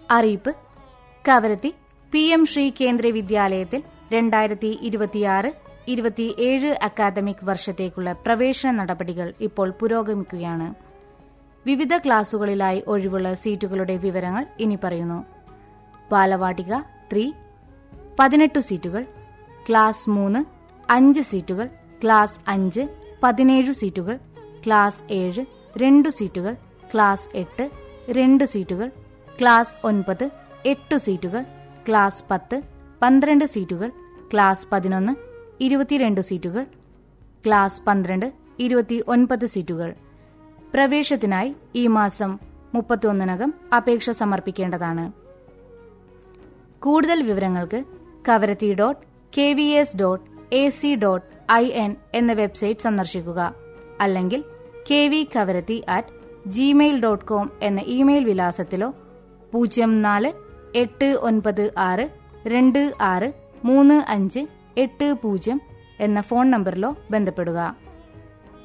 അറിയിപ്പ് Kavaratti P M Shri Kendriya വിദ്യാലയത്തിൽ രണ്ടായിരത്തി ഇരുപത്തിയാറ് ഇരുപത്തിയേഴ് അക്കാദമിക് വർഷത്തേക്കുള്ള പ്രവേശന നടപടികൾ ഇപ്പോൾ പുരോഗമിക്കുകയാണ് വിവിധ ക്ലാസുകളിലായി ഒഴിവുള്ള സീറ്റുകളുടെ വിവരങ്ങൾ ഇനി പറയുന്നു ബാലവാടിക ത്രീ പതിനെട്ട് സീറ്റുകൾ ക്ലാസ് മൂന്ന് അഞ്ച് സീറ്റുകൾ ക്ലാസ് അഞ്ച് പതിനേഴ് സീറ്റുകൾ ക്ലാസ് ഏഴ് രണ്ട് സീറ്റുകൾ ക്ലാസ് എട്ട് രണ്ട് സീറ്റുകൾ ക്ലാസ് ഒൻപത് എട്ട് സീറ്റുകൾ ക്ലാസ് പത്ത് പന്ത്രണ്ട് സീറ്റുകൾ ക്ലാസ് പതിനൊന്ന് ഇരുപത്തിരണ്ട് സീറ്റുകൾ ക്ലാസ് പന്ത്രണ്ട് ഇരുപത്തി ഒൻപത് സീറ്റുകൾ പ്രവേശത്തിനായി ഈ മാസം മുപ്പത്തിയൊന്നിനകം അപേക്ഷ സമർപ്പിക്കേണ്ടതാണ് കൂടുതൽ വിവരങ്ങൾക്ക് Kavaratti dot K V S dot A C dot I N എന്ന വെബ്സൈറ്റ് സന്ദർശിക്കുക അല്ലെങ്കിൽ K V Kavaratti at Gmail dot com എന്ന ഇമെയിൽ വിലാസത്തിലോ പൂജ്യം നാല് എട്ട് ഒൻപത് ആറ് രണ്ട് ആറ് മൂന്ന് അഞ്ച് എട്ട് പൂജ്യം എന്ന ഫോൺ നമ്പറിലോ ബന്ധപ്പെടുക